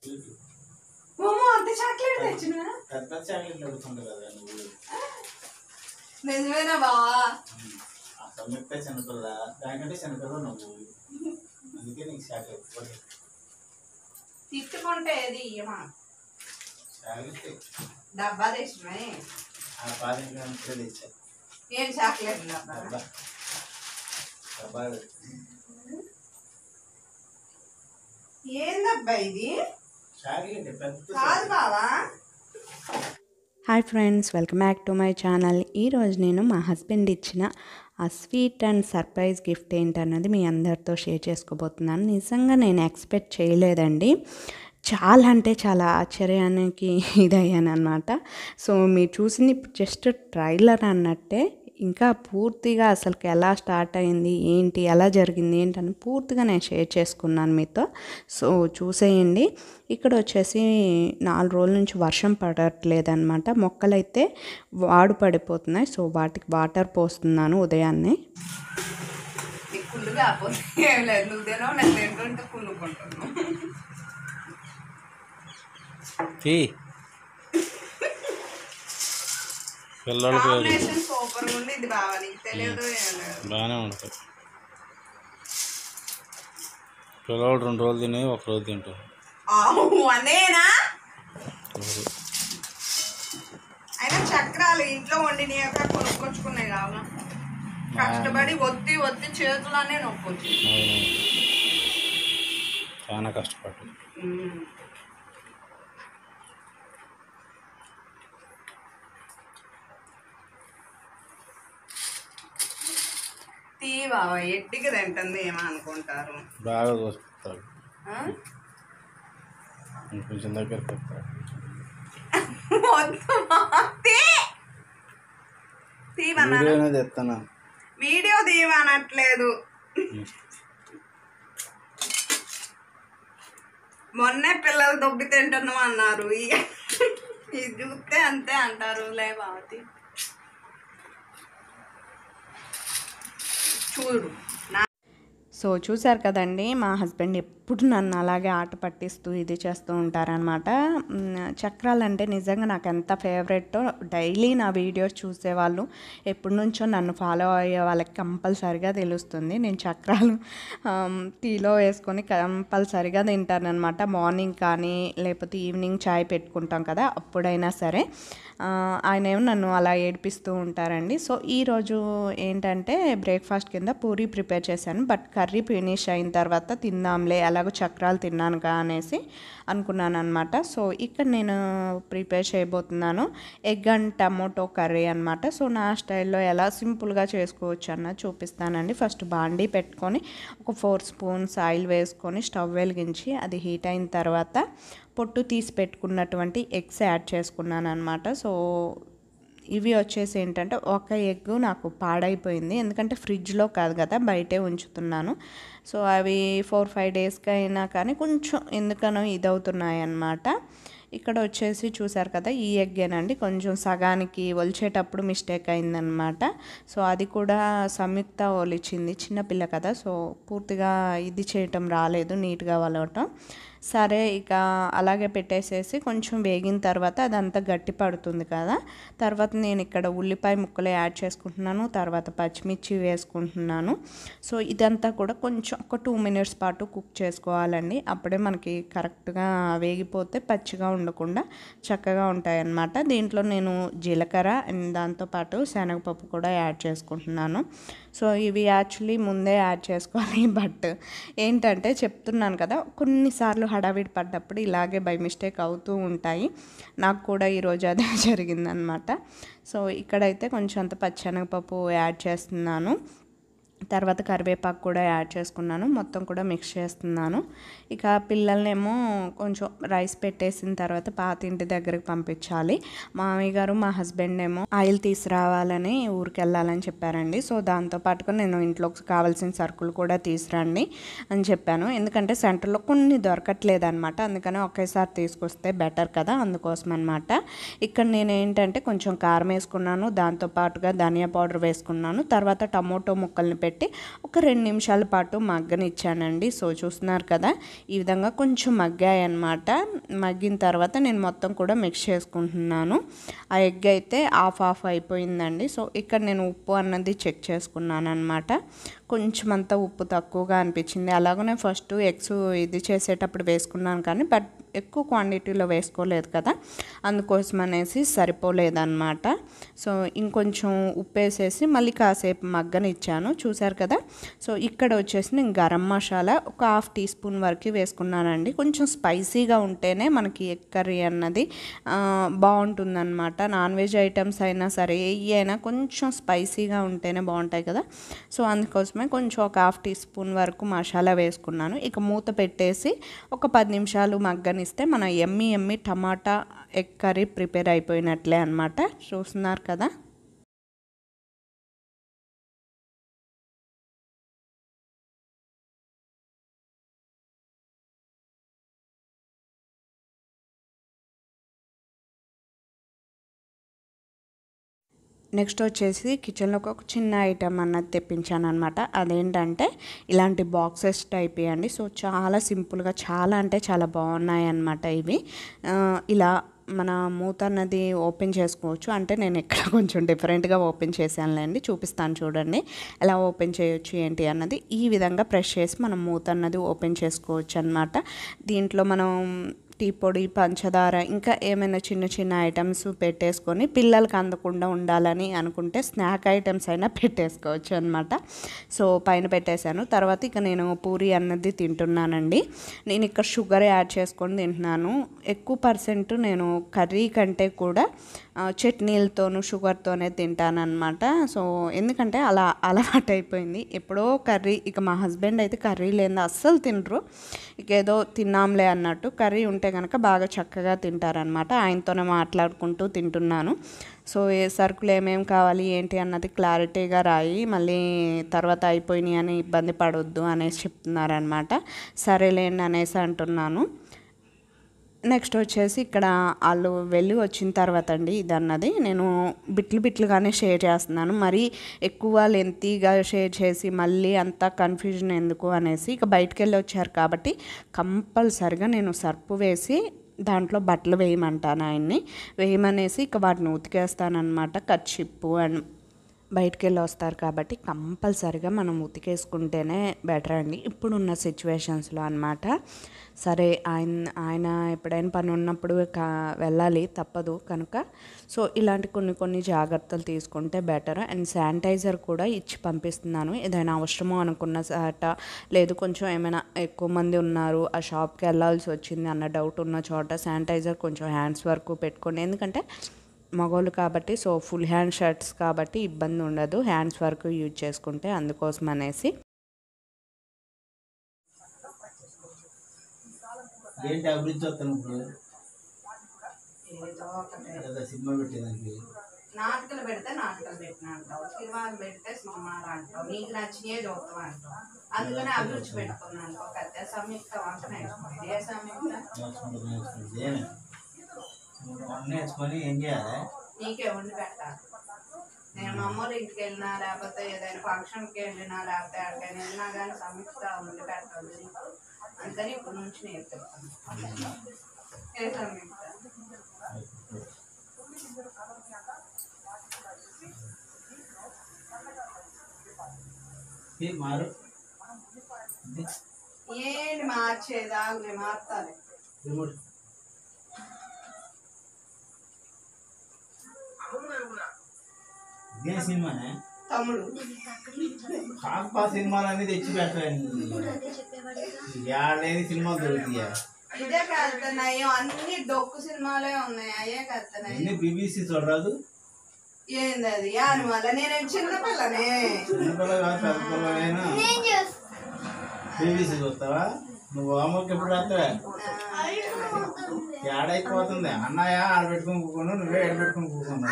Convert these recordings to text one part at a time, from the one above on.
Sweet ఓమో అంత chocolate తెచ్చిన పెద్ద చాక్లెట్ అడుగుతుంది కదా నువ్వు నిజమేనా బావా అసలు మెత్త చిన్నపిల్ల దానికంటే చిన్నపిల్ల నువ్వు అందుకే నీకు చాక్లెట్ కూడా తిట్టుకుంటే ఏది ఇయ్యమా చాక్లెట్ డబ్బా తెచ్చినమే ఆ పాదింట్లో ఇప్పుడే తెచ్చా ఏం చాక్లెట్ డబ్బా డబ్బా డబ్బా ఏందబ్బా ఇది చాక్లెట్ పెద్ద కాదు బావా hi friends welcome back to my channel ఈరోజు నేను మా హస్బెండ్ ఇచ్చిన ఆ స్వీట్ అండ్ సర్ప్రైజ్ గిఫ్ట్ ఏంటన్నది మీ అందరితో షేర్ చేసుకోబోతున్నాను నిజంగా నేను ఎక్స్పెక్ట్ చేయలేదండి చాలా అంటే చాలా ఆశ్చర్యానికి ఇదయ్యాను అనమాట సో మీరు చూసింది ఇప్పుడు జస్ట్ ట్రైలర్ అన్నట్టే ఇంకా పూర్తిగా అసలుకి ఎలా స్టార్ట్ అయింది ఏంటి ఎలా జరిగింది ఏంటని పూర్తిగా నేను షేర్ చేసుకున్నాను మీతో సో చూసేయండి ఇక్కడ వచ్చేసి నాలుగు రోజుల నుంచి వర్షం పడట్లేదన్నమాట మొక్కలైతే వాడు పడిపోతున్నాయి సో వాటికి వాటర్ పోస్తున్నాను ఉదయాన్నే నీకు కుళ్ళు కాకపోతే ఏం లేదు నువ్వు తినవు నేను తింటుంటే కుళ్ళుకుంటున్నావు తీ పిల్లలకి కాంబినేషన్ సూపర్ ఉంది ఇది బావా నీకు తెలియదు ఏం లేదు బాగానే ఉంటుంది పిల్లలు రెండు రోజులు తిని ఒక రోజు తింటారు ఆవు అనేనా అయినా చక్రాలు ఇంట్లో వండినాక కొనుక్కొచ్చుకున్నాయి కావున కష్టపడి ఒత్తి ఒత్తి చేతులనే నొక్కొచ్చు చాలా కష్టపడ్డారు తీ బావా ఎట్టికి తింటుంది ఏమో అనుకుంటారు బాగా చూస్తారు ఆ? కొంచెం దగ్గరికి వస్తారు వద్దు బావ, తీ తీవన్నా వీడియోనే తెస్తాను వీడియో తీయమనట్లేదు మొన్నే పిల్లలు దొబ్బి తింటున్నాం అన్నారు ఇక ఇది చూస్తే అంతే అంటారు లే బావతి చూడు నా సో చూశారు కదండి మా హస్బెండ్ ఎప్పుడు నన్ను అలాగే ఆట పట్టిస్తూ ఇది చేస్తూ ఉంటారనమాట మ్, చక్రాలు అంటే నిజంగా నాకు ఎంత ఫేవరెట్ డైలీ నా వీడియోస్ చూసేవాళ్ళు ఎప్పటి నుంచో నన్ను ఫాలో అయ్యే వాళ్ళకి కంపల్సరిగా తెలుస్తుంది నేను చక్రాలు ఆమ్, టీలో వేసుకొని కంపల్సరిగా తింటానమాట మార్నింగ్ కానీ లేకపోతే ఈవినింగ్ చాయ్ పెట్టుకుంటాం కదా అప్పుడైనా సరే ఆ, ఆయన ఏమో నన్ను అలా ఏడిపిస్తూ ఉంటారండి సో ఈరోజు ఏంటంటే బ్రేక్ఫాస్ట్ కింద పూరి ప్రిపేర్ చేశాను బట్ కర్రీ ఫినిష్ అయిన తర్వాత తిందాంలే ఎలాగో చక్రాలు తిన్నానుగా అనేసి అనుకున్నాను అనమాట సో ఇక్కడ నేను ప్రిపేర్ చేయబోతున్నాను ఎగ్ అండ్ టమోటో కర్రీ అనమాట సో నా స్టైల్లో ఎలా సింపుల్గా చేసుకోవచ్చు అన్న చూపిస్తానండి ఫస్ట్ బాండీ పెట్టుకొని ఒక ఫోర్ స్పూన్స్ ఆయిల్ వేసుకొని స్టవ్ వెలిగించి అది హీట్ అయిన తర్వాత పొట్టు తీసి పెట్టుకున్నటువంటి ఎగ్స్ యాడ్ చేసుకున్నాను అనమాట సో ఇవి వచ్చేసి ఏంటంటే ఒక ఎగ్ నాకు పాడైపోయింది ఎందుకంటే ఫ్రిడ్జ్లో కాదు కదా బయటే ఉంచుతున్నాను సో అవి ఫోర్ ఫైవ్ డేస్కి అయినా కానీ కొంచెం ఎందుకనో ఇదవుతున్నాయి అన్నమాట ఇక్కడ వచ్చేసి చూసారు కదా ఈ ఎగ్గేనండి కొంచెం సగానికి ఒలిచేటప్పుడు మిస్టేక్ అయిందనమాట సో అది కూడా సంయుక్త ఒలిచింది చిన్నపిల్ల కదా సో పూర్తిగా ఇది చేయటం రాలేదు నీట్గా వలవటం సరే ఇక అలాగే పెట్టేసేసి కొంచెం వేగిన తర్వాత అదంతా గట్టి పడుతుంది కదా తర్వాత నేను ఇక్కడ ఉల్లిపాయ ముక్కలు యాడ్ చేసుకుంటున్నాను తర్వాత పచ్చిమిర్చి వేసుకుంటున్నాను సో ఇదంతా కూడా కొంచెం ఒక టూ మినిట్స్ పాటు కుక్ చేసుకోవాలండి అప్పుడే మనకి కరెక్ట్గా వేగిపోతే పచ్చిగా ఉండకుండా చక్కగా ఉంటాయి అన్నమాట దీంట్లో నేను జీలకర్ర అండ్ దాంతోపాటు శనగపప్పు కూడా యాడ్ చేసుకుంటున్నాను సో ఇవి యాక్చువల్లీ ముందే యాడ్ చేసుకోవాలి బట్ ఏంటంటే చెప్తున్నాను కదా కొన్నిసార్లు హడావిడి పడ్డప్పుడు ఇలాగే బై మిస్టేక్ అవుతూ ఉంటాయి నాకు కూడా ఈరోజు అదే జరిగిందనమాట సో ఇక్కడైతే కొంచెం అంత పచ్చెనగపప్పు యాడ్ చేస్తున్నాను తర్వాత కరివేపాకు కూడా యాడ్ చేసుకున్నాను మొత్తం కూడా మిక్స్ చేస్తున్నాను ఇక పిల్లల్నేమో కొంచెం రైస్ పెట్టేసిన తర్వాత పాత ఇంటి దగ్గరికి పంపించాలి మామయ్య గారు మా హస్బెండ్ ఏమో ఆయిల్ తీసుకురావాలని ఊరికి వెళ్ళాలని చెప్పారండి సో దాంతో పాటుగా నేను ఇంట్లోకి కావాల్సిన సరుకులు కూడా తీసురండి అని చెప్పాను ఎందుకంటే సెంటర్లో కొన్ని దొరకట్లేదు అనమాట అందుకని ఒకేసారి తీసుకొస్తే బెటర్ కదా అందుకోసం అనమాట ఇక్కడ నేను ఏంటంటే కొంచెం కారం వేసుకున్నాను దాంతో పాటుగా ధనియా పౌడర్ వేసుకున్నాను తర్వాత టమోటో ముక్కల్ని పెట్టి ఒక రెండు నిమిషాల పాటు మగ్గనిచ్చానండి సో చూస్తున్నారు కదా ఈ విధంగా కొంచెం మగ్గాయి అన్నమాట మగ్గిన తర్వాత నేను మొత్తం కూడా మిక్స్ చేసుకుంటున్నాను ఆ ఎగ్ అయితే ఆఫ్ ఆఫ్ అయిపోయిందండి సో ఇక్కడ నేను ఉప్పు అన్నది చెక్ చేసుకున్నాను అనమాట కొంచెం అంత ఉప్పు తక్కువగా అనిపించింది అలాగనే ఫస్ట్ ఎగ్స్ ఇది చేసేటప్పుడు వేసుకున్నాను కానీ బట్ ఎక్కువ క్వాంటిటీలో వేసుకోలేదు కదా అందుకోసం అనేసి సరిపోలేదన్నమాట సో ఇంకొంచెం ఉప్పు వేసేసి మళ్ళీ కాసేపు మగ్గనిచ్చాను చూసారు కదా సో ఇక్కడ వచ్చేసి నేను గరం మసాలా ఒక హాఫ్ టీ స్పూన్ వరకు వేసుకున్నానండి కొంచెం స్పైసీగా ఉంటేనే మనకి ఎగ్ కర్రీ అన్నది ఆ, బాగుంటుందన్నమాట నాన్ వెజ్ ఐటమ్స్ అయినా సరే ఏ అయినా కొంచెం స్పైసీగా ఉంటేనే బాగుంటాయి కదా సో అందుకోసమే కొంచెం ఒక హాఫ్ టీ స్పూన్ వరకు మసాలా వేసుకున్నాను ఇక మూత పెట్టేసి ఒక పది నిమిషాలు మగ్గనిస్తే మన ఎమ్మి ఎమ్మి టమాటా ఎగ్ కర్రీ ప్రిపేర్ అయిపోయినట్లే అనమాట చూస్తున్నారు కదా నెక్స్ట్ వచ్చేసి కిచెన్లోకి ఒక చిన్న ఐటమ్ అన్నది తెప్పించాను అనమాట అదేంటంటే ఇలాంటి బాక్సెస్ టైప్ అండి సో చాలా సింపుల్గా చాలా అంటే చాలా బాగున్నాయి అన్నమాట ఇవి ఆ, ఇలా మన మూత అన్నది ఓపెన్ చేసుకోవచ్చు అంటే నేను ఇక్కడ కొంచెం డిఫరెంట్గా ఓపెన్ చేశానులేండి చూపిస్తాను చూడండి ఎలా ఓపెన్ చేయొచ్చు ఏంటి అన్నది ఈ విధంగా ప్రెస్ చేసి మనం మూత అన్నది ఓపెన్ చేసుకోవచ్చు అనమాట దీంట్లో మనం టీ పొడి పంచదార ఇంకా ఏమైనా చిన్న చిన్న ఐటమ్స్ పెట్టేసుకొని పిల్లలకి అందకుండా ఉండాలని అనుకుంటే స్నాక్ ఐటమ్స్ అయినా పెట్టేసుకోవచ్చు అనమాట సో పైన పెట్టేశాను తర్వాత ఇక నేను పూరి అన్నది తింటున్నానండి నేను ఇక్కడ షుగర్ యాడ్ చేసుకొని తింటున్నాను ఎక్కువ పర్సెంట్ నేను కర్రీ కంటే కూడా ఆ, చట్నీలతోనూ షుగర్తోనే తింటానన్నమాట సో ఎందుకంటే అలా అలవాటు అయిపోయింది ఎప్పుడో కర్రీ ఇక మా హస్బెండ్ అయితే కర్రీ లేని అస్సలు తినరు ఇక ఏదో తిన్నాంలే అన్నట్టు కర్రీ ఉంటే కనుక బాగా చక్కగా తింటారనమాట ఆయనతోనే మాట్లాడుకుంటూ తింటున్నాను సో ఏ సరుకులు ఏమేమి కావాలి ఏంటి అన్నది క్లారిటీగా రాయి మళ్ళీ తర్వాత అయిపోయినాయి అని ఇబ్బంది పడొద్దు అనేసి చెప్తున్నారనమాట సరేలేండి అనేసి అంటున్నాను నెక్స్ట్ వచ్చేసి ఇక్కడ వాళ్ళు వెళ్ళి వచ్చిన తర్వాత అండి ఇది అన్నది నేను బిట్లు బిట్లుగానే షేర్ చేస్తున్నాను మరీ ఎక్కువ లెంతీగా షేర్ చేసి మళ్ళీ అంతా కన్ఫ్యూజన్ ఎందుకు అనేసి ఇక బయటికి వెళ్ళి వచ్చారు కాబట్టి కంపల్సరిగా నేను సర్పు వేసి దాంట్లో బట్టలు వేయమంటాను ఆయన్ని వేయమనేసి ఇక వాటిని ఉతికేస్తానమాట కచ్చిప్పు అండ్ బయటికి వెళ్ళి వస్తారు కాబట్టి కంపల్సరిగా మనం ఉతికేసుకుంటేనే బెటర్ అండి ఇప్పుడున్న సిచ్యువేషన్స్లో అనమాట సరే ఆయన ఆయన ఎప్పుడైనా పని ఉన్నప్పుడు కా వెళ్ళాలి తప్పదు కనుక సో ఇలాంటి కొన్ని కొన్ని జాగ్రత్తలు తీసుకుంటే బెటర్ అండ్ శానిటైజర్ కూడా ఇచ్చి పంపిస్తున్నాను ఏదైనా అవసరమో అనుకున్న సాట లేదు కొంచెం ఏమైనా ఎక్కువ మంది ఉన్నారు ఆ షాప్కి వెళ్ళాల్సి వచ్చింది అన్న డౌట్ ఉన్న చోట శానిటైజర్ కొంచెం హ్యాండ్స్ వరకు పెట్టుకోండి ఎందుకంటే మగవాళ్ళు కాబట్టి సో ఫుల్ హ్యాండ్ షర్ట్స్ కాబట్టి ఇబ్బంది ఉండదు హ్యాండ్స్ వరకు యూజ్ చేసుకుంటే అందుకోసం అనేసి ఏంటి అభివృద్ధి వస్తాను ఇప్పుడు ఏదో ఒకటి ఏదో సినిమా పెట్టేదానికి నాటకాలు పెడితే నాటకాలు పెట్టిన అంటావు సినిమాలు పెడితే సినిమాలు అంటావు నీకు నచ్చినే చూస్తాం అంటావు అందుకనే అభిరుచి పెట్టుకున్నాను ఒక అద్దె సంయుక్త వంట నేర్చుకోండి ఏ సంయుక్త నేర్చుకుంటుంది నేర్చుకుంటుంది ఏమి వంట నేర్చుకొని ఏం చేయాలి నీకే వండి పెట్టాలి నేను మా అమ్మోళ్ళ ఇంటికి వెళ్ళినా లేకపోతే ఏదైనా ఫంక్షన్కి వెళ్ళినా లేకపోతే ఎక్కడికైనా వెళ్ళినా కానీ సంయుక్త వండి పెట్టాలి నీకు అందుకని ఇప్పుడు నుంచి నేర్పిస్తాను ఏ సంయుక్త ఏ మారు ఏంటి మార్చేదా నేను మార్తాలి రిమోట్ ఇదే సినిమానే తమ్ముడు కాకపా సినిమాలన్నీ తెచ్చి పెట్టండి ఏడలేని సినిమాలు దొరుకుతాయా ఇదే కలుతున్నాయి అన్ని డొక్కు సినిమాలే ఉన్నాయి అయ్యే కలుతున్నాయి అన్ని బీబీసీ చూడరాదు ఏంది అది యాని వల్ల నేను చిన్నపిల్లనే చిన్నపిల్ల కాదు పెద్ద పిల్లలైనా బీబీసీ చూస్తావా నువ్వు అమ్మకి ఎప్పుడు రాస్తావా ఏడైపోతుంది అన్నయ్య ఆడ పెట్టుకుని కూకున్నావు నువ్వే ఏడ పెట్టుకుని కూకున్నావు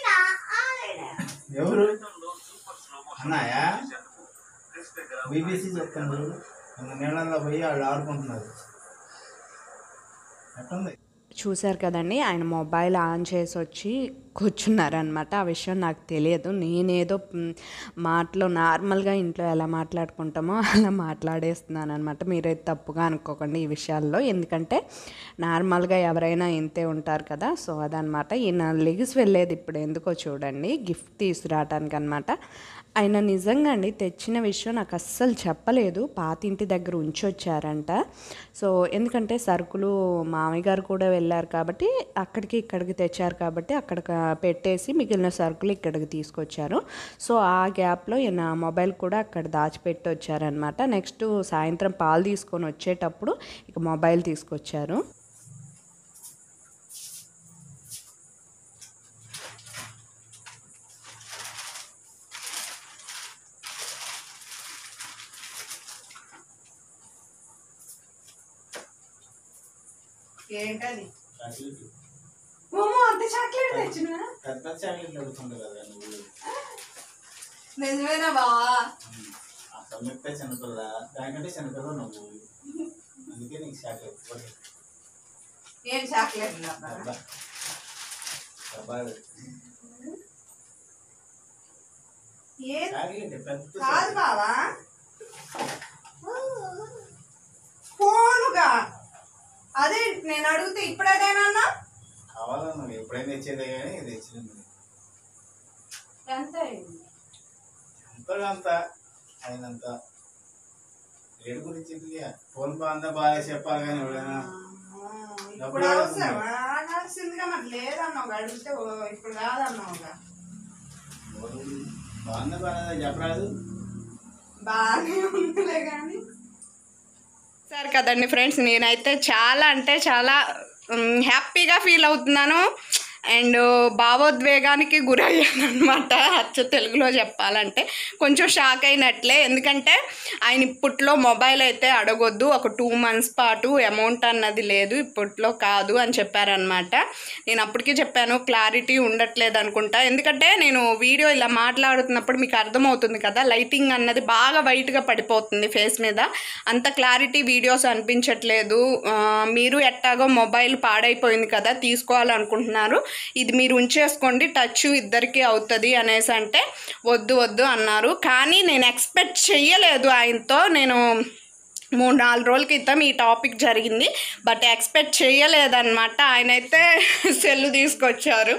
ఎవరు అన్నయ్య బీబీసీ చెప్తాను చూడు నిన్న నీళ్ళల్లో పోయి వాళ్ళు ఆడుకుంటున్నారు ఎట్టుంది చూశారు కదండి ఆయన మొబైల్ ఆన్ చేసి వచ్చి కూర్చున్నారనమాట ఆ విషయం నాకు తెలియదు నేనేదో మ్, మాటలో నార్మల్గా ఇంట్లో ఎలా మాట్లాడుకుంటామో అలా మాట్లాడేస్తున్నాను అనమాట మీరైతే తప్పుగా అనుకోకండి ఈ విషయాల్లో ఎందుకంటే నార్మల్గా ఎవరైనా ఇంతే ఉంటారు కదా సో అదనమాట ఈయన లెగిసి వెళ్ళేది ఇప్పుడు ఎందుకో చూడండి గిఫ్ట్ తీసుకురావటానికి అనమాట ఆయన నిజంగా అండి తెచ్చిన విషయం నాకు అస్సలు చెప్పలేదు పాతింటి దగ్గర ఉంచొచ్చారంట సో ఎందుకంటే సరుకులు మామయ్య గారు కూడా వెళ్ళారు కాబట్టి అక్కడికి ఇక్కడికి తెచ్చారు కాబట్టి అక్కడ పెట్టేసి మిగిలిన సరుకులు ఇక్కడికి తీసుకొచ్చారు సో ఆ గ్యాప్లో ఈయన మొబైల్ కూడా అక్కడ దాచిపెట్టి వచ్చారనమాట నెక్స్ట్ సాయంత్రం పాలు తీసుకొని వచ్చేటప్పుడు ఇక మొబైల్ తీసుకొచ్చారు ఏంటది చాక్లెట్ ఓమో అంత చాక్లెట్ తెచ్చిన పెద్ద చాక్లెట్లు అడుగుతుండే కదా నువ్వు నిజమేనా బావా అసలు మెప్పే చిన్నపిల్ల దానికంటే చిన్నపిల్ల నువ్వు అందుకే నీకు చాక్లెట్ ఒకటి. ఏం చాక్లెట్ డబ్బా డబ్బా డబ్బాలు ఏ చాక్లెట్ పెద్ద కాదు బావా ఫోనుగా అదే నేను అడిగితే ఇప్పుడేదేనన్నా కావాలా నువ్వు ఎప్పుడైనా తెచ్చేదే కానీ ఇది తెచ్చింది ఎంత అయింది ఎంతగా అంత అయినంత రేటు గురించి ఎందుకు? ఫోన్ బాగుందా బాగా చెప్పాలి కానీ ఎవరైనా ఇప్పుడు అవసరమా అనాల్సిందిగా మరి లేదన్నావు అడిగితే ఓ, ఇప్పుడు కాదన్నావుగా ఎవరు బాగుందా బాగా చెప్పరాదు బాగానే ఉందిలే కానీ సరే కదండి ఫ్రెండ్స్ నేనైతే చాలా అంటే చాలా మ్, హ్యాపీగా ఫీల్ అవుతున్నాను అండ్ భావోద్వేగానికి గురయ్యాను అనమాట అచ్చ తెలుగులో చెప్పాలంటే కొంచెం షాక్ అయినట్లే ఎందుకంటే ఆయన ఇప్పట్లో మొబైల్ అయితే అడగొద్దు ఒక టూ మంత్స్ పాటు అమౌంట్ అన్నది లేదు ఇప్పట్లో కాదు అని చెప్పారనమాట నేను అప్పటికే చెప్పాను క్లారిటీ ఉండట్లేదు అనుకుంటా ఎందుకంటే నేను వీడియో ఇలా మాట్లాడుతున్నప్పుడు మీకు అర్థమవుతుంది కదా లైటింగ్ అన్నది బాగా వైట్గా పడిపోతుంది ఫేస్ మీద అంత క్లారిటీ వీడియోస్ అనిపించట్లేదు ఆ, మీరు ఎట్టాగో మొబైల్ పాడైపోయింది కదా తీసుకోవాలనుకుంటున్నారు ఇది మీరు ఉంచేసుకోండి టచ్ ఇద్దరికి అవుతుంది అనేసి అంటే వద్దు వద్దు అన్నారు కానీ నేను ఎక్స్పెక్ట్ చెయ్యలేదు ఆయనతో నేను మూడు నాలుగు రోజుల క్రితం ఈ టాపిక్ జరిగింది బట్ ఎక్స్పెక్ట్ చేయలేదన్నమాట ఆయన అయితే సెల్ తీసుకొచ్చారు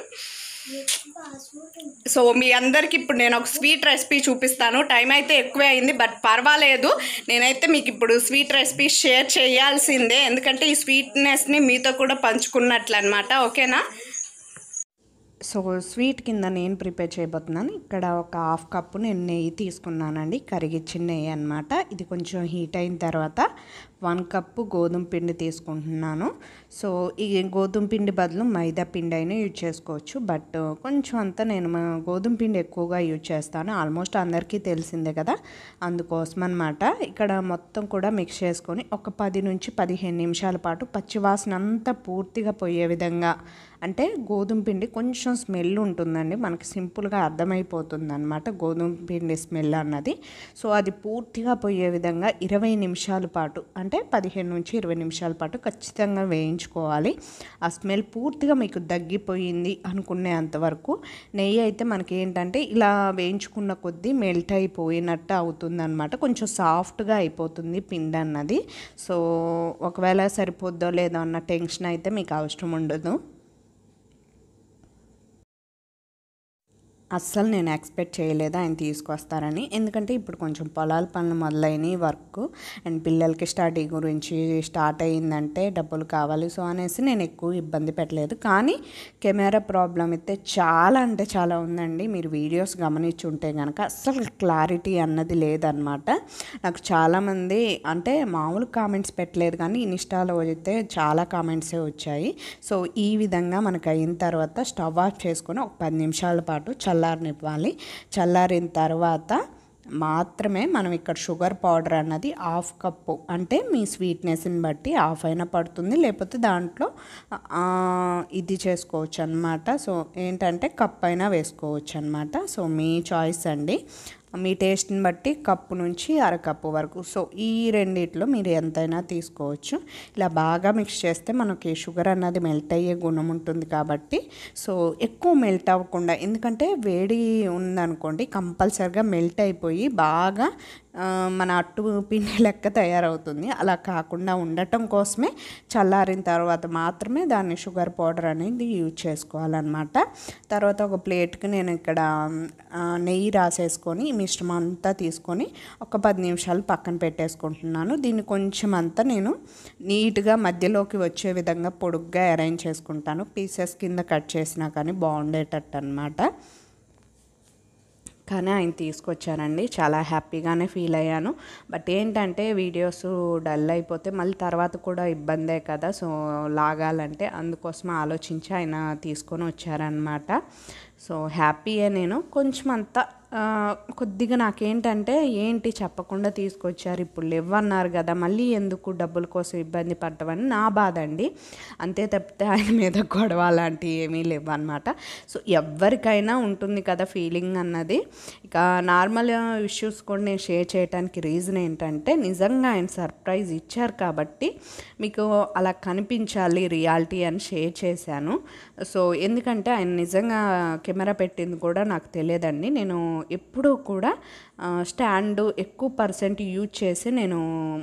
సో మీ అందరికి ఇప్పుడు నేను ఒక స్వీట్ రెసిపీ చూపిస్తాను టైం అయితే ఎక్కువే అయింది బట్ పర్వాలేదు నేనైతే మీకు ఇప్పుడు స్వీట్ రెసిపీ షేర్ చేయాల్సిందే ఎందుకంటే ఈ స్వీట్నెస్ని మీతో కూడా పంచుకున్నట్లు అనమాట ఓకేనా సో స్వీట్ కింద నేను ప్రిపేర్ చేయబోతున్నాను ఇక్కడ ఒక హాఫ్ కప్పు నేను నెయ్యి తీసుకున్నానండి కరిగిచ్చిన నెయ్యి అనమాట ఇది కొంచెం హీట్ అయిన తర్వాత వన్ కప్పు గోధుమ పిండి తీసుకుంటున్నాను సో ఈ గోధుమ పిండి బదులు మైదా పిండి అయినా యూజ్ చేసుకోవచ్చు బట్ కొంచెం అంతా నేను మా గోధుమ పిండి ఎక్కువగా యూజ్ చేస్తాను ఆల్మోస్ట్ అందరికీ తెలిసిందే కదా అందుకోసం అనమాట ఇక్కడ మొత్తం కూడా మిక్స్ చేసుకొని ఒక పది నుంచి పదిహేను నిమిషాల పాటు పచ్చివాసన అంతా పూర్తిగా పోయే విధంగా అంటే గోధుమ పిండి కొంచెం స్మెల్ ఉంటుందండి మనకి సింపుల్గా అర్థమైపోతుంది అనమాట గోధుమ పిండి స్మెల్ అన్నది సో అది పూర్తిగా పోయే విధంగా ఇరవై నిమిషాల పాటు అంటే పదిహేను నుంచి ఇరవై నిమిషాల పాటు ఖచ్చితంగా వేయించుకోవాలి ఆ స్మెల్ పూర్తిగా మీకు తగ్గిపోయింది అనుకునే అంతవరకు నెయ్యి అయితే మనకి ఏంటంటే ఇలా వేయించుకున్న కొద్దీ మెల్ట్ అయిపోయినట్టు అవుతుంది అనమాట కొంచెం సాఫ్ట్గా అయిపోతుంది పిండి అన్నది సో ఒకవేళ సరిపోద్దో లేదో అన్న టెన్షన్ అయితే మీకు అవసరం ఉండదు అస్సలు నేను ఎక్స్పెక్ట్ చేయలేదు ఆయన తీసుకొస్తారని ఎందుకంటే ఇప్పుడు కొంచెం పొలాల పనులు మొదలైనవి వర్క్ అండ్ పిల్లలకి స్టడీ గురించి స్టార్ట్ అయ్యిందంటే డబ్బులు కావాలి సో అనేసి నేను ఎక్కువ ఇబ్బంది పెట్టలేదు కానీ కెమెరా ప్రాబ్లం అయితే చాలా అంటే చాలా ఉందండి మీరు వీడియోస్ గమనించి ఉంటే కనుక అస్సలు క్లారిటీ అన్నది లేదనమాట నాకు చాలామంది అంటే మామూలు కామెంట్స్ పెట్టలేదు కానీ ఇన్స్టాలో అయితే చాలా కామెంట్సే వచ్చాయి సో ఈ విధంగా మనకు అయిన తర్వాత స్టవ్ ఆఫ్ చేసుకొని ఒక పది నిమిషాల పాటు చల్లారనివ్వాలి చల్లారిన తర్వాత మాత్రమే మనం ఇక్కడ షుగర్ పౌడర్ అన్నది హాఫ్ కప్పు అంటే మీ స్వీట్నెస్ని బట్టి హాఫ్ అయినా పడుతుంది లేకపోతే దాంట్లో ఆ, ఇది చేసుకోవచ్చు అనమాట సో ఏంటంటే కప్ అయినా వేసుకోవచ్చు అనమాట సో మీ చాయిస్ అండి మీ టేస్ట్ని బట్టి కప్పు నుంచి అరకప్పు వరకు సో ఈ రెండిట్లో మీరు ఎంతైనా తీసుకోవచ్చు ఇలా బాగా మిక్స్ చేస్తే మనకి షుగర్ అన్నది మెల్ట్ అయ్యే గుణం ఉంటుంది కాబట్టి సో ఎక్కువ మెల్ట్ అవ్వకుండా ఎందుకంటే వేడి ఉందనుకోండి కంపల్సరిగా మెల్ట్ అయిపోయి బాగా ఆ, మన అట్టు పిండి లెక్క తయారవుతుంది అలా కాకుండా ఉండటం కోసమే చల్లారిన తర్వాత మాత్రమే దాన్ని షుగర్ పౌడర్ అనేది యూజ్ చేసుకోవాలన్నమాట తర్వాత ఒక ప్లేట్కి నేను ఇక్కడ ఆ, నెయ్యి రాసేసుకొని ఈ మిశ్రమం అంతా తీసుకొని ఒక పది నిమిషాలు పక్కన పెట్టేసుకుంటున్నాను దీన్ని కొంచెం అంతా నేను నీట్గా మధ్యలోకి వచ్చే విధంగా పొడుగ్గా అరేంజ్ చేసుకుంటాను పీసెస్ కింద కట్ చేసినా కానీ బాగుండేటట్టు అనమాట కానీ ఆయన తీసుకొచ్చారండి చాలా హ్యాపీగానే ఫీల్ అయ్యాను బట్ ఏంటంటే వీడియోస్ డల్ అయిపోతే మళ్ళీ తర్వాత కూడా ఇబ్బందే కదా సో లాగాలంటే అందుకోసం ఆలోచించి ఆయన తీసుకొని వచ్చారనమాట సో హ్యాపీయే నేను కొంచెం అంతా ఆ, కొద్దిగా నాకేంటంటే ఏంటి చెప్పకుండా తీసుకొచ్చారు ఇప్పుడు లేవన్నారు కదా మళ్ళీ ఎందుకు డబ్బుల కోసం ఇబ్బంది పడటమని నా బాధ అండి అంతే తప్పితే ఆయన మీద గొడవ అలాంటివి ఏమీ లేవు అనమాట సో ఎవరికైనా ఉంటుంది కదా ఫీలింగ్ అన్నది ఇక నార్మల్ ఇష్యూస్ కూడా నేను షేర్ చేయడానికి రీజన్ ఏంటంటే నిజంగా ఆయన సర్ప్రైజ్ ఇచ్చారు కాబట్టి మీకు అలా కనిపించాలి రియాలిటీ అని షేర్ చేశాను సో ఎందుకంటే ఆయన నిజంగా కెమెరా పెట్టింది కూడా నాకు తెలియదండి నేను ఎప్పుడూ కూడా ఆ, స్టాండ్ ఎక్కువ పర్సెంట్ యూజ్ చేసి నేను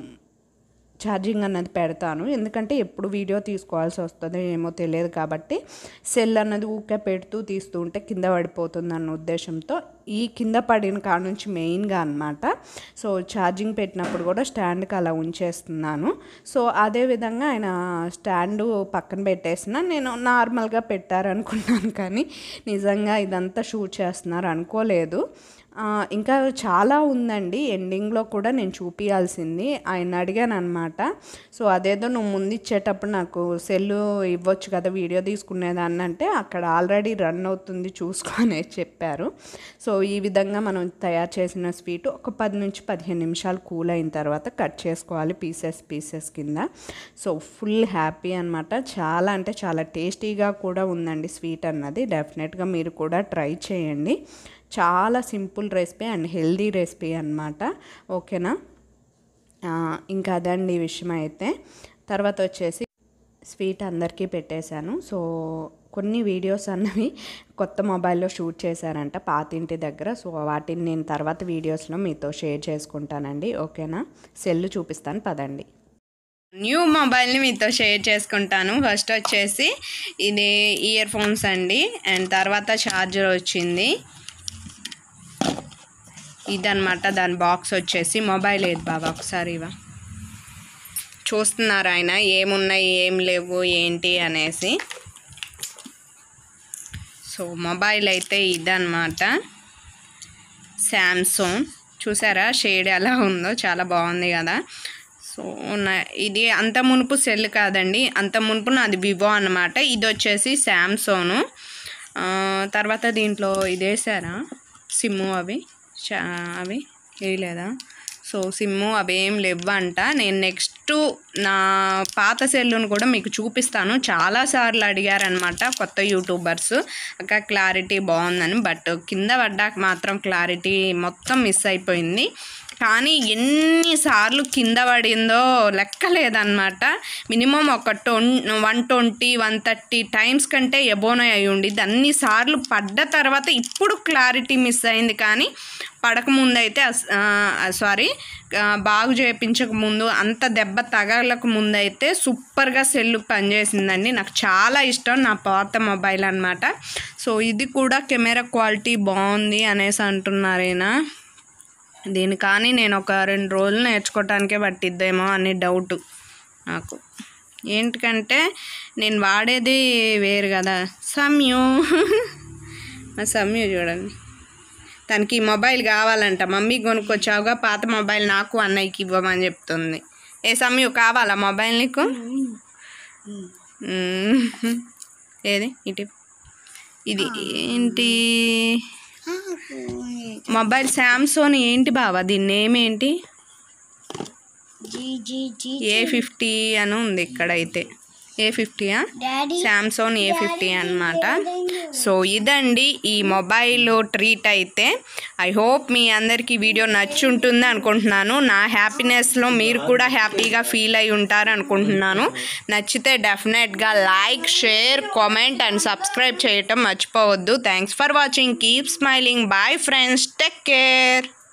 ఛార్జింగ్ అన్నది పెడతాను ఎందుకంటే ఎప్పుడు వీడియో తీసుకోవాల్సి వస్తుందో ఏమో తెలియదు కాబట్టి సెల్ అన్నది ఊకే పెడుతూ తీస్తూ ఉంటే కింద పడిపోతుంది అన్న ఉద్దేశంతో ఈ కింద పడిన కాడ నుంచి మెయిన్గా అనమాట సో ఛార్జింగ్ పెట్టినప్పుడు కూడా స్టాండ్కి అలా ఉంచేస్తున్నాను సో అదే విధంగా ఆయన స్టాండ్ పక్కన పెట్టేసిన నేను నార్మల్గా పెట్టారనుకున్నాను కానీ నిజంగా ఇదంతా షూట్ చేస్తున్నారు అనుకోలేదు ఆ, ఇంకా చాలా ఉందండి ఎండింగ్లో కూడా నేను చూపించాల్సింది ఆయన అడిగాను అనమాట సో అదేదో నువ్వు ముందు ఇచ్చేటప్పుడు నాకు సెల్లు ఇవ్వచ్చు కదా వీడియో తీసుకునేదాన్ని అంటే అక్కడ ఆల్రెడీ రన్ అవుతుంది చూసుకొని చెప్పారు సో ఈ విధంగా మనం తయారు చేసిన స్వీట్ ఒక పది నుంచి పదిహేను నిమిషాలు కూల్ అయిన తర్వాత కట్ చేసుకోవాలి పీసెస్ పీసెస్ కింద సో ఫుల్ హ్యాపీ అనమాట చాలా అంటే చాలా టేస్టీగా కూడా ఉందండి స్వీట్ అన్నది డెఫినెట్గా మీరు కూడా ట్రై చేయండి చాలా simple recipe and healthy recipe అనమాట ఓకేనా ఆ, ఇంకా అదండి ఈ విషయం అయితే తర్వాత వచ్చేసి స్వీట్ అందరికీ పెట్టేశాను సో కొన్ని వీడియోస్ అన్నవి కొత్త మొబైల్లో షూట్ చేశారంట పాతింటి దగ్గర సో వాటిని నేను తర్వాత వీడియోస్లో మీతో షేర్ చేసుకుంటానండి ఓకేనా సెల్ చూపిస్తాను పదండి న్యూ మొబైల్ని మీతో షేర్ చేసుకుంటాను ఫస్ట్ వచ్చేసి ఇది ఇయర్ ఫోన్స్ అండి అండ్ తర్వాత ఛార్జర్ వచ్చింది ఇదనమాట దాని బాక్స్ వచ్చేసి మొబైల్ ఏది బాబా ఒకసారి ఇవా చూస్తున్నారు ఆయన ఏమున్నాయి ఏం లేవు ఏంటి అనేసి సో మొబైల్ అయితే ఇదన్నమాట శాంసంగ్ చూసారా షేడ్ ఎలా ఉందో చాలా బాగుంది కదా సో నా ఇది అంత మునుపు సెల్ కాదండి అంత మునుపు నాది వివో అనమాట ఇది వచ్చేసి శాంసంగ్ తర్వాత దీంట్లో ఇది వేసారా సిమ్ము అవి చా అవి వేయలేదా సో సిమ్ము అవేం లేవంట నేను నెక్స్ట్ నా పాత సెల్లును కూడా మీకు చూపిస్తాను చాలాసార్లు అడిగారనమాట కొత్త యూట్యూబర్స్ అక్క క్లారిటీ బాగుందని బట్ కింద పడ్డాక మాత్రం క్లారిటీ మొత్తం మిస్ అయిపోయింది కానీ ఎన్నిసార్లు కింద పడిందో లెక్క లేదనమాట మినిమం ఒక ట్వం one twenty one thirty times కంటే ఎబోనే అయి ఉండిద్ది అన్నిసార్లు పడ్డ తర్వాత ఇప్పుడు క్లారిటీ మిస్ అయింది కానీ పడకముందు అయితే సారీ బాగు చేయించక ముందు అంత దెబ్బ తగలక ముందు అయితే సూపర్గా సెల్ పనిచేసిందండి నాకు చాలా ఇష్టం నా పాత మొబైల్ అనమాట సో ఇది కూడా కెమెరా క్వాలిటీ బాగుంది అనేసి అంటున్నారేనా దీని కానీ నేను ఒక రెండు రోజులు నేర్చుకోవటానికే పట్టిద్దేమో అని డౌట్ నాకు ఏంటికంటే నేను వాడేది వేరు కదా సమ్యు మా సమ్యు చూడండి తనకి ఈ మొబైల్ కావాలంట మమ్మీ కొనుక్కొచ్చావుగా పాత మొబైల్ నాకు అన్నయ్యకి ఇవ్వమని చెప్తుంది ఏ సమ్యు కావాలా మొబైల్ నీకు మ్మ్. ఏది ఇటు ఇది ఏంటి మొబైల్ శాంసంగ్ ఏంటి బావా దీని నేమ్ ఏంటి G G G A fifty అని ఉంది ఇక్కడైతే ఏ ఫిఫ్టీయా డాడీ శాంసంగ్ ఏ ఫిఫ్టీ అనమాట సో ఇదండి ఈ మొబైల్ ట్రీట్ అయితే ఐ హోప్ మీ అందరికీ వీడియో నచ్చి ఉంటుంది అనుకుంటున్నాను నా హ్యాపీనెస్లో మీరు కూడా హ్యాపీగా ఫీల్ అయి ఉంటారు అనుకుంటున్నాను నచ్చితే డెఫినెట్గా like share comment and subscribe చేయటం మర్చిపోవద్దు thanks for watching keep smiling bye friends take care